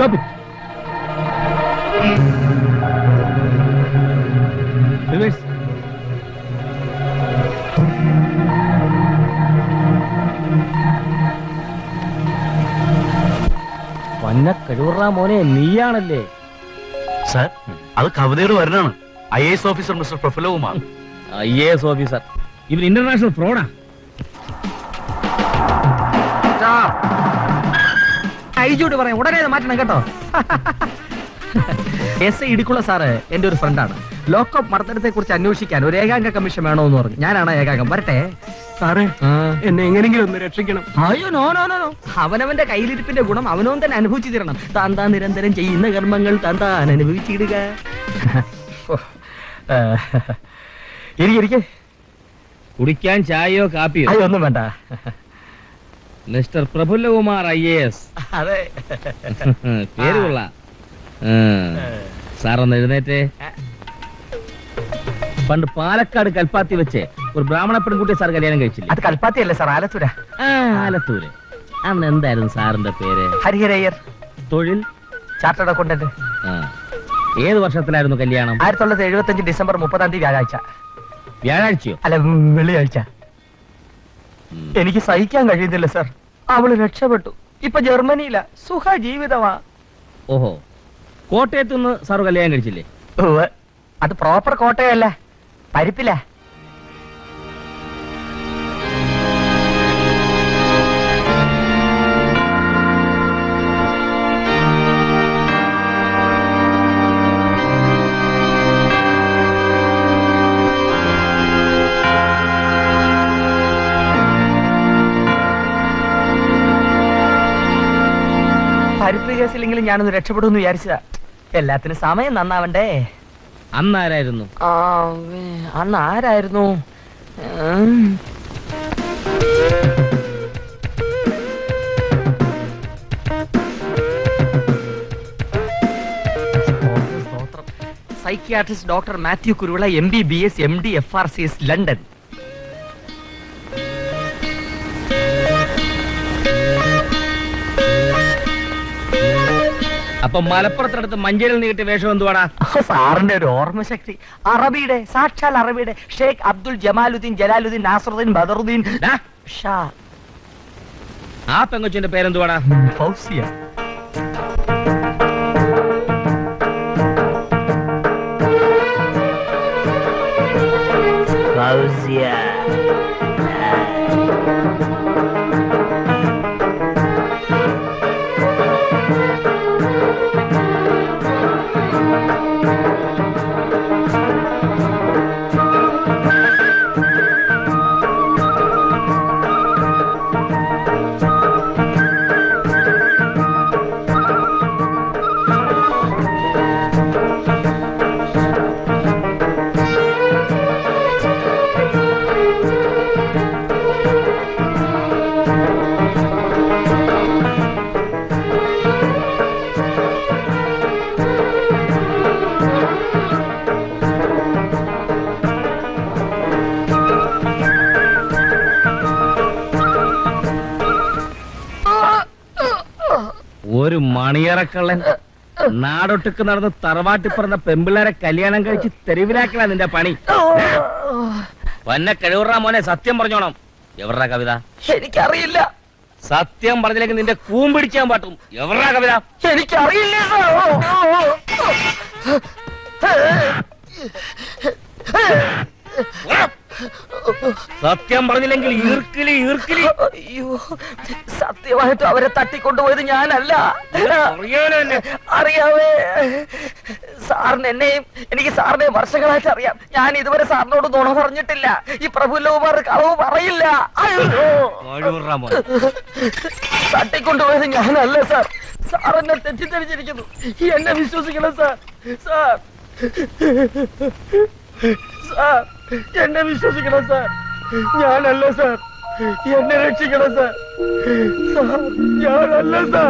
Stop reverse വന്ന കഴിവുറ മോനെ നീയാണല്ലേ sir അത് കവിതയുടെ വരനാണ് I S officer mister Prafulla Kumar I A S officer ഇവൻ ഇന്റർനാഷണൽ ഫ്രോഡാ ഐജിയോട് പറയാം ഉടനെ ഇത് മാറ്റണം കേട്ടോ എസ് ഐ ഇടുക്കുള്ള സാറ് എന്റെ ഒരു ഫ്രണ്ടാണ് ലോക്കപ്പ് മർദ്ദനത്തെ കുറിച്ച് അന്വേഷിക്കാൻ ഒരു ഏകാംഗ കമ്മീഷൻ വേണമെന്ന് പറഞ്ഞു ഞാനാണ് ഏകാംഗം വരട്ടെ സാറേ എന്നെ എങ്ങനെങ്കിലും ഒന്ന് രക്ഷിക്കണം അയ്യോ നോ നോ നോ നോ അവനവന്റെ കയ്യിലിരിപ്പിന്റെ ഗുണം അവനവൻ തന്നെ അനുഭവിച്ചു തരണം താൻ താൻ നിരന്തരം ചെയ്യുന്ന കർമ്മങ്ങൾ താൻ താൻ അനുഭവിച്ചിടുക ഓ, ഏ, ഇരിക്ക്, ഇരിക്ക്. കുടിക്കാൻ ചായയോ കാപ്പിയോ അയ്യോ ഒന്നും വേണ്ട mister Prafullakumar I A S അതെ പേര് കൊള്ളാം സാറൊന്ന് എഴുന്നേറ്റേ പണ്ട് പാലക്കാട് കൽപ്പാത്തി വെച്ച് ഒരു ബ്രാഹ്മണ പെൺകുട്ടിയെ സാർ കല്യാണം കഴിച്ചില്ലേ അത് കൽപ്പാത്തിയല്ലേ സാർ ആലത്തൂര ആ, ആലത്തൂര് അന്ന് എന്തായിരുന്നു സാറിന്റെ പേര് ഹരിഹരയ്യർ തൊഴിൽ ചാർട്ടേഡ് അക്കൗണ്ടന്റ് ആ. ഏത് വർഷത്തിലായിരുന്നു കല്യാണം ആയിരത്തി തൊള്ളായിരത്തി എഴുപത്തി അഞ്ച് ഡിസംബർ മുപ്പതാം തീയതി വ്യാഴാഴ്ച വ്യാഴാഴ്ചയോ അല്ല ഉം, വെള്ളിയാഴ്ച ഉം. എനിക്ക് സഹിക്കാൻ കഴിയുന്നില്ല സാർ അവള് രക്ഷപ്പെട്ടു ഇപ്പൊ ജർമ്മനിയില സുഖ ജീവിതമാ ഓഹോ കോട്ടയത്ത് നിന്ന് സാർ കല്യാണം കഴിച്ചില്ലേ ഉവ്വ്. അത് പ്രോപ്പർ കോട്ടയല്ല പരിപ്പില്ല പരിപ്പ് കേസിലെങ്കിലും ഞാനൊന്ന് രക്ഷപ്പെടുമെന്ന് വിചാരിച്ചതാ എല്ലാത്തിനും സമയം നന്നാവണ്ടേ അന്നാരായിരുന്നു ആ, വേ, അന്ന് ആരായിരുന്നു ഉം. Psychiatrist doctor Mathew Kuruvila M B B S M D F R C S London അപ്പൊ മലപ്പുറത്തിനടുത്ത് മഞ്ചേരിയിൽ നീട്ടിയ വേഷം എന്തുവാടാ സാറിന്റെ ഒരു ഓർമ്മശക്തി അറബിയുടെ സാക്ഷാൽ അറബിയുടെ ഷേഖ് അബ്ദുൽ ജമാലുദ്ദീൻ ജലാലുദ്ദീൻ നാസറുദ്ദീൻ ബദറുദ്ദീൻ ഡാ, ഷാ ആ പെങ്കൊച്ചിന്റെ പേരെന്തുവാടാ ഫൗസിയ ഫൗസിയ ഒരു മണിയറക്കള്ളൻ നാടൊട്ടുക്ക് നടന്ന് തറവാട്ടി പറഞ്ഞ പെമ്പിള്ളേരെ കല്യാണം കഴിച്ച് തെരുവിലാക്കലാ നിന്റെ പണി വന്ന കഴിവുറ മോനെ സത്യം പറഞ്ഞോണം എവരുടെ കവിത എനിക്കറിയില്ല സത്യം പറഞ്ഞില്ലെങ്കിൽ നിന്റെ കൂമ്പിടിക്കാൻ പാട്ടും എവരുടെ കവിത എനിക്കറിയില്ല സത്യം പറഞ്ഞില്ലെങ്കിൽ ഈർക്കിലി ഈർക്കിലി അയ്യോ സത്യമായിട്ടും അവരെ തട്ടിക്കൊണ്ടുപോയത് ഞാനല്ല അറിയാലോ എന്നെ. അറിയാവേ സാറിന് എന്നെയും എനിക്ക് സാറിനെയും വർഷങ്ങളായിട്ട് അറിയാം ഞാൻ ഇതുവരെ സാറിനോട് നുണ പറഞ്ഞിട്ടില്ല ഈ പ്രഫുല്ലകുമാർ കളവ് പറയില്ല അയ്യോ കഴിവുറ മോനെ തട്ടിക്കൊണ്ടുപോയത് ഞാനല്ല സാർ സാർ എന്നെ തെറ്റിദ്ധരിച്ചിരിക്കുന്നു എന്നെ വിശ്വസിക്കണം സാർ സാർ സാർ എന്നെ വിശ്വസിക്കണം സാർ ഞാനല്ല സാർ എന്നെ രക്ഷിക്കണം സാർ സാർ ഞാനല്ല സാർ